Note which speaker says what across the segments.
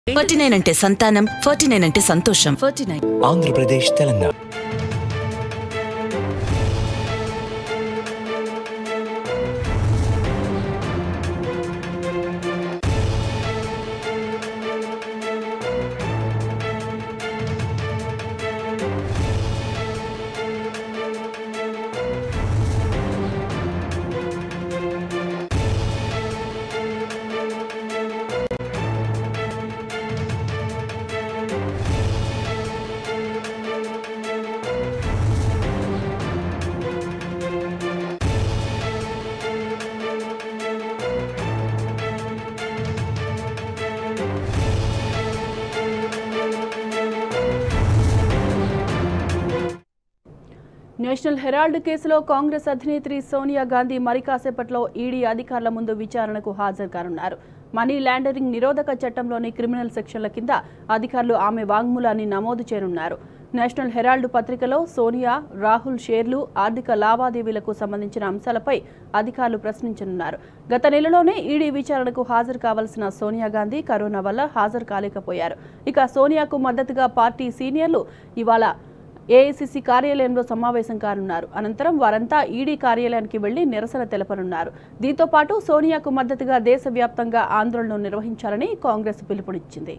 Speaker 1: Forty nine అంటే సంతానం forty nine అంటే సంతోషం forty nine
Speaker 2: Andhra Pradesh Telangana
Speaker 3: national herald కేసులో కాంగ్రెస్ అధినేత్రి సోనియా గాంధీ మరి కాసేపట్లో ఈడీ అధికారుల ముందు విచారణకు హాజరు కానున్నారు మనీ లాండరింగ్ నిరోధక చట్టంలోని క్రిమినల్ సెక్షన్ల కింద అధికారులు ఆమె వాంగ్మూలాన్ని నమోదు చేయనున్నారు నేషనల్ హెరాల్డ్ పత్రికలో సోనియా రాహుల్ షేర్లు ఆర్థిక లావాదేవీలకు సంబంధించిన అంశాలపై అధికారులు ప్రశ్నించనున్నారు గత నెలలోనే ఈడీ విచారణకు హాజరు కావాల్సిన సోనియా గాంధీ కరోనా వల్ల హాజరు కాలేకపోయారు ఇక సోనియాకు మద్దతుగా పార్టీ సీనియర్లు ఇవాళ ఏఐసిసి కార్యాలయంలో సమావేశం కానున్నారు అనంతరం వారంతా ఈడీ కార్యాలయానికి వెళ్లి నిరసన తెలపనున్నారు దీంతో పాటు సోనియాకు మద్దతుగా దేశవ్యాప్తంగా ఆందోళనలు నిర్వహించాలని కాంగ్రెస్ పిలుపునిచ్చింది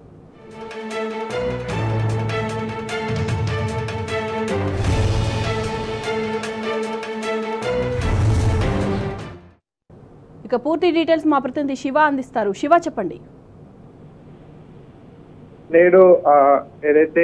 Speaker 3: ఇక పూర్తి డీటెయిల్స్ మా ప్రతినిధి శివ అందిస్తారు శివ చెప్పండి
Speaker 4: నేడు ఆ, ఏదైతే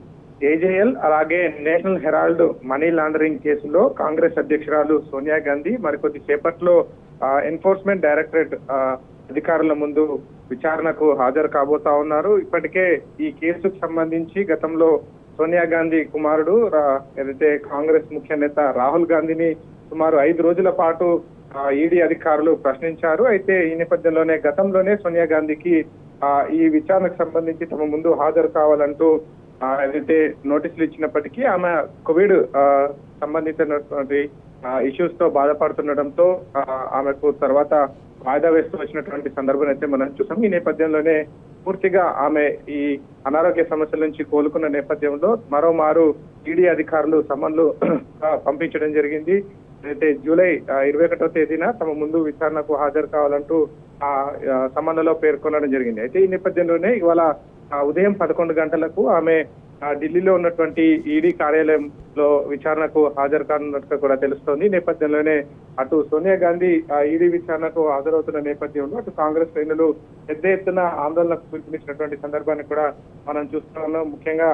Speaker 4: ఏజేఎల్ అలాగే నేషనల్ హెరాల్డ్ మనీ లాండరింగ్ కేసులో కాంగ్రెస్ అధ్యక్షురాలు సోనియా గాంధీ మరికొద్ది సేపట్లో ఆ, ఎన్ఫోర్స్మెంట్ డైరెక్టరేట్ ఆ, అధికారుల ముందు విచారణకు హాజరు కాబోతా ఉన్నారు ఇప్పటికే ఈ కేసుకు సంబంధించి గతంలో సోనియా గాంధీ కుమారుడు రా- ఏదైతే కాంగ్రెస్ ముఖ్య నేత రాహుల్ గాంధీని సుమారు ఐదు రోజుల పాటు ఈడీ అధికారులు ప్రశ్నించారు అయితే ఈ నేపథ్యంలోనే గతంలోనే సోనియా గాంధీకి ఆ, ఈ విచారణకు సంబంధించి తమ ముందు హాజరు కావాలంటూ ఆ, ఏదైతే నోటీసులు ఇచ్చినప్పటికీ ఆమె కోవిడ్ ఆ, సంబంధించినటువంటి ఇష్యూస్ తో బాధపడుతుండటంతో ఆ, ఆమెకు తర్వాత వాయిదా వేస్తూ వచ్చినటువంటి సందర్భం అయితే మనం చూసాం ఈ నేపథ్యంలోనే పూర్తిగా ఆమె ఈ అనారోగ్య సమస్యల నుంచి కోలుకున్న నేపథ్యంలో మరోమారు ఈడీ అధికారులు సమన్లు ఆ, పంపించడం జరిగింది అయితే జూలై ఇరవై ఒకటో తేదీన తమ ముందు విచారణకు హాజరు కావాలంటూ ఆ ఆ, సమన్లలో పేర్కొనడం జరిగింది అయితే ఈ నేపథ్యంలోనే ఇవాళ ఆ, ఉదయం పదకొండు గంటలకు ఆమె ఆ, ఢిల్లీలో ఉన్నటువంటి ఈడీ కార్యాలయంలో విచారణకు హాజరు కానున్నట్టుగా కూడా తెలుస్తోంది ఈ నేపథ్యంలోనే అటు సోనియా గాంధీ ఆ, ఈడీ విచారణకు హాజరవుతున్న నేపథ్యంలో అటు కాంగ్రెస్ శ్రేణులు పెద్ద ఎత్తున ఆందోళనకు పిలుపునిచ్చినటువంటి సందర్భాన్ని కూడా మనం చూస్తా ఉన్నాం ముఖ్యంగా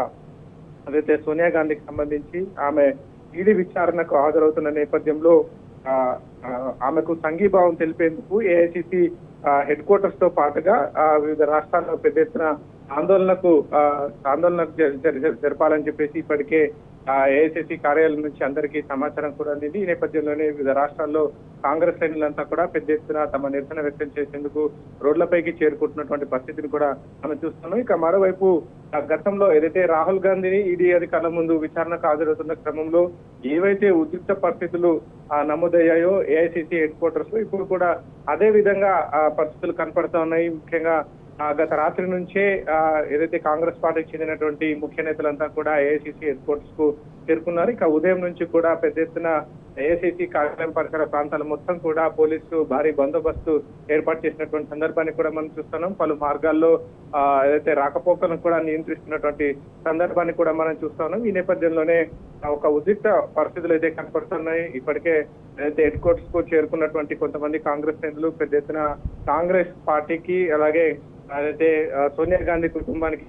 Speaker 4: అదైతే సోనియా గాంధీకి సంబంధించి ఆమె ఈడీ విచారణకు హాజరవుతున్న నేపథ్యంలో ఆ, ఆ, ఆమెకు సంఘీభావం తెలిపేందుకు ఏఐసిసి హెడ్ క్వార్టర్స్ తో పాటుగా ఆ, వివిధ రాష్ట్రాల్లో పెద్ద ఎత్తున ఆందోళనకు ఆ, ఆందోళనకు జ- జ- జ- జరపాలని చెప్పేసి ఇప్పటికే ఏఐసిసి కార్యాలయం నుంచి అందరికీ సమాచారం కూడా అందింది ఈ నేపథ్యంలోనే వివిధ రాష్ట్రాల్లో కాంగ్రెస్ శ్రేణులంతా కూడా పెద్ద ఎత్తున తమ నిరసన వ్యక్తం చేసేందుకు రోడ్లపైకి చేరుకుంటున్నటువంటి పరిస్థితిని కూడా మనం చూస్తున్నాం ఇక మరోవైపు ఆ గతంలో ఏదైతే రాహుల్ గాంధీని ఈడీ అధికారుల ముందు విచారణకు హాజరవుతున్న క్రమంలో ఏవైతే ఉద్రిక్త పరిస్థితులు ఆ, నమోదయ్యాయో ఏఐసిసి హెడ్ క్వార్టర్స్ లో ఇప్పుడు కూడా అదే విధంగా ఆ, పరిస్థితులు కనపడుతూ ఉన్నాయి ముఖ్యంగా ఆ, గత రాత్రి నుంచే ఆ, ఏదైతే కాంగ్రెస్ పార్టీకి చెందినటువంటి ముఖ్య నేతలంతా కూడా ఏఐసిసి హెడ్ క్వార్టర్స్ కు చేరుకున్నారు ఇక ఉదయం నుంచి కూడా పెద్ద ఎత్తున ఏఐసిసి కార్యాలయం పరిసర ప్రాంతాలు మొత్తం కూడా పోలీసు భారీ బందోబస్తు ఏర్పాటు చేసినటువంటి సందర్భాన్ని కూడా మనం చూస్తున్నాం పలు మార్గాల్లో ఆ, ఏదైతే రాకపోకలను కూడా నియంత్రిస్తున్నటువంటి సందర్భాన్ని కూడా మనం చూస్తున్నాం ఈ నేపథ్యంలోనే ఆ, ఒక ఉద్రిక్త పరిస్థితులు అయితే కనపడుతున్నాయి ఇప్పటికే ఏదైతే హెడ్ క్వార్టర్స్ కు చేరుకున్నటువంటి కొంతమంది కాంగ్రెస్ నేతలు పెద్ద ఎత్తున కాంగ్రెస్ పార్టీకి అలాగే అదైతే ఆ, సోనియా గాంధీ కుటుంబానికి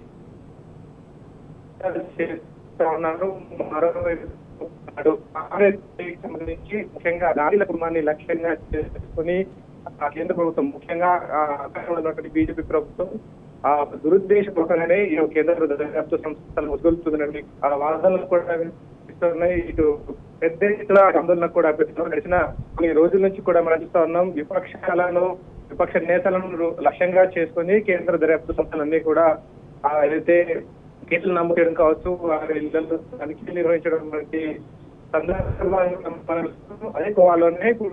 Speaker 4: చేస్తా ఉన్నారు మరోవైపు అటు కాంగ్రెస్ కి సంబంధించి ముఖ్యంగా గాంధీల కుటుంబాన్ని లక్ష్యంగా చేసుకుని ఆ కేంద్ర ప్రభుత్వం ముఖ్యంగా ఆ, అధికారంలో ఉన్నటువంటి బీజేపీ ప్రభుత్వం ఆ దురుద్దేశపూర్వకంగానే ఈ కేంద్ర దర్యాప్తు సంస్థలు వదులుతుందని ఆ వాదనలు కూడా వినిపిస్తున్నాయి ఇటు పెద్ద ఎత్తున ఆందోళన కూడా పెడుతున్నారు గడిచిన కొన్ని రోజుల నుంచి కూడా మనం చూస్తా ఉన్నాం విపక్షాలను విపక్ష నేతలను లక్ష్యంగా చేసుకుని కేంద్ర దర్యాప్తు సంస్థలన్నీ కూడా ఆ, ఏదైతే కేసులు నమోదు చేయడం కావచ్చు వారి ఇళ్లలో తనిఖీలు నిర్వహించడం వంటి సందర్భాలు మనం చూస్తున్నాం. అదే కోవాలోనే ఇప్పుడు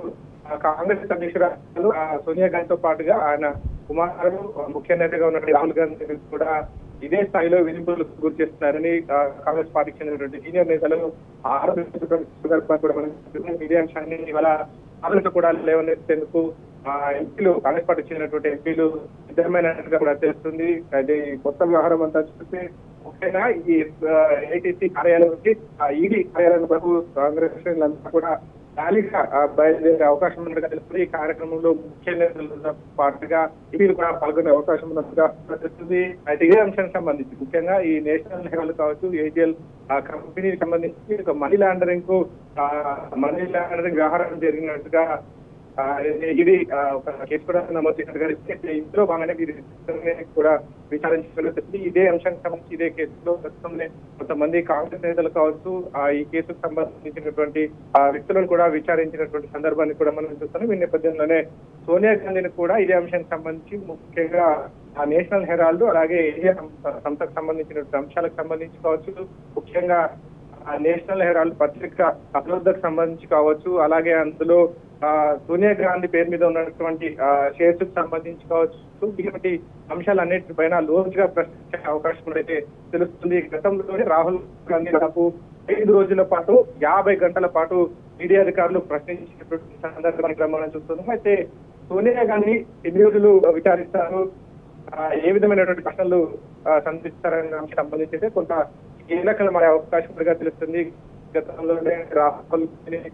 Speaker 4: ఆ, కాంగ్రెస్ అధ్యక్షురాలు ఆ, సోనియా గాంధీతో పాటుగా ఆయన కుమారుడు ముఖ్య నేతగా ఉన్నటువంటి రాహుల్ గాంధీ కూడా ఇదే స్థాయిలో విధింపులకు గురి చేస్తున్నారని ఆ, కాంగ్రెస్ పార్టీకి చెందినటువంటి సీనియర్ నేతలు ఆరోపించినటువంటి సందర్భాన్ని కూడా మనం చూస్తున్నాం. ఇదే అంశాన్ని ఇవాళ ఆలోచన కూడా లేవనెత్తేందుకు ఆ ఎంపీలు కాంగ్రెస్ పార్టీ చెందినటువంటి ఎంపీలు సిద్ధమైనట్టుగా కూడా తెలుస్తుంది అయితే ఈ కొత్త వ్యవహారం అంతా చూస్తే ముఖ్యంగా ఈ ఏటీసీ కార్యాలయం నుంచి ఆ ఈడీ కార్యాలయం వరకు కాంగ్రెస్ శ్రేణులంతా కూడా ర్యాలీగా ఆ, బయలుదేరే అవకాశం ఉన్నట్టుగా తెలుస్తుంది ఈ కార్యక్రమంలో ముఖ్య నేతలతో పాటుగా ఎంపీలు కూడా పాల్గొనే అవకాశం ఉన్నట్టుగా తెలుస్తుంది అయితే ఇదే అంశానికి సంబంధించి ముఖ్యంగా ఈ నేషనల్ హెరాల్డ్ కావచ్చు ఏజిఎల్ కంపెనీకి సంబంధించి ఒక మనీ లాండరింగ్ కు ఆ, మనీ లాండరింగ్ వ్యవహారం జరిగినట్టుగా ఆ, ఇది ఆ, ఒక కేసు కూడా నమోదు చేసినట్టుగా తెలుస్తుంది. ఇందులో భాగంగానే వీరి ఇద్దరిని కూడా విచారించినట్టు తెలుస్తుంది. ఇదే అంశానికి సంబంధించి ఇదే కేసులో ప్రస్తుతం కొంతమంది కాంగ్రెస్ నేతలు కావచ్చు ఆ ఈ కేసుకు సంబంధించినటువంటి ఆ వ్యక్తులను కూడా విచారించినటువంటి సందర్భాన్ని కూడా మనం చూస్తున్నాం ఈ నేపథ్యంలోనే సోనియా గాంధీని కూడా ఇదే అంశానికి సంబంధించి ముఖ్యంగా ఆ నేషనల్ హెరాల్డ్ అలాగే ఇండియా సంస్థ- సంస్థకు సంబంధించినటువంటి అంశాలకు సంబంధించి కావచ్చు ముఖ్యంగా ఆ నేషనల్ హెరాల్డ్ పత్రిక అభివృద్ధికి సంబంధించి కావచ్చు అలాగే అందులో ఆ, సోనియా గాంధీ పేరు మీద ఉన్నటువంటి షేర్స్ కు సంబంధించి కావచ్చు ఇటువంటి అంశాలన్నిటిపైన లోతుగా ప్రశ్నించే అవకాశం కూడా అయితే తెలుస్తుంది గతంలోనే రాహుల్ గాంధీ దాదాపు ఐదు రోజుల పాటు యాభై గంటల పాటు మీడియా అధికారులు ప్రశ్నించినటువంటి సందర్భాన్ని కూడా మనం చూస్తున్నాం అయితే సోనియా గాంధీ ఎన్ని రోజులు విచారిస్తారు ఆ, ఏ విధమైనటువంటి ప్రశ్నలు ఆ, సంధిస్తారనే అంశం సంబంధించి అయితే కొంత కీలకలు మారే అవకాశం కూడా తెలుస్తుంది గతంలోనే రాహుల్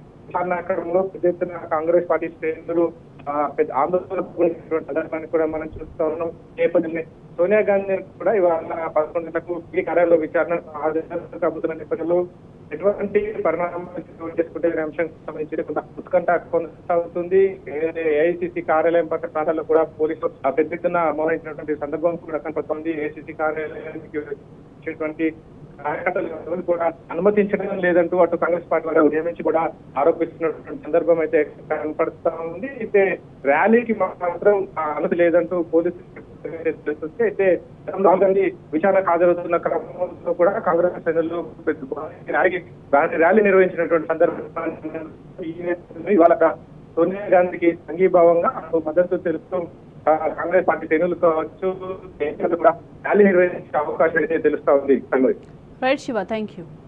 Speaker 4: విచారణలో పెద్ద ఎత్తున కాంగ్రెస్ పార్టీ శ్రేణులు ఆ, పెద్ద ఆందోళన కూడినటువంటి సందర్భాన్ని కూడా మనం చూస్తా ఉన్నాం నేపథ్యంలో సోనియా గాంధీ కూడా ఇవాళ పదకొండు గంటలకు ఈ కార్యాలయంలో విచారణ హాజరు కాబోతున్న నేపథ్యంలో ఎటువంటి పరిణామాలు చోటు చేసుకుంటే ఈ అంశానికి సంబంధించి కొంత ఉత్కంఠ కొనసాగుతుంది ఏఐసిసి కార్యాలయం పక్క ప్రాంతాల్లో కూడా పోలీసులు ఆ పెద్ద ఎత్తున మోహరించినటువంటి సందర్భం కూడా కనపడుతుంది ఏఐసిసి కార్యాలయానికి వచ్చేటువంటి కార్యకర్తలు ఎవరు కూడా అనుమతించడం లేదంటూ అటు కాంగ్రెస్ పార్టీ వారు ఉదయం నుంచి కూడా ఆరోపిస్తున్నటువంటి సందర్భం అయితే కనపడుతా ఉంది అయితే ర్యాలీకి మాత్రం ఆ అనుమతి లేదంటూ పోలీసులు తెలుస్తుంది అయితే రాహుల్ గాంధీ విచారణకు హాజరవుతున్న క్రమంలో కూడా కాంగ్రెస్ శ్రేణులు ర్యాలీ ర్యాలీ నిర్వహించినటువంటి సందర్భాన్ని ఈ నేపథ్యంలో ఇవాళ సోనియా గాంధీకి సంఘీభావంగా మద్దతు తెలుపుతూ ఆ, కాంగ్రెస్ పార్టీ శ్రేణులు కావచ్చు దేశంలో కూడా ర్యాలీ నిర్వహించే అవకాశం అయితే తెలుస్తా ఉంది సంగతి
Speaker 3: రైట్ శివ థ్యాంక్ యూ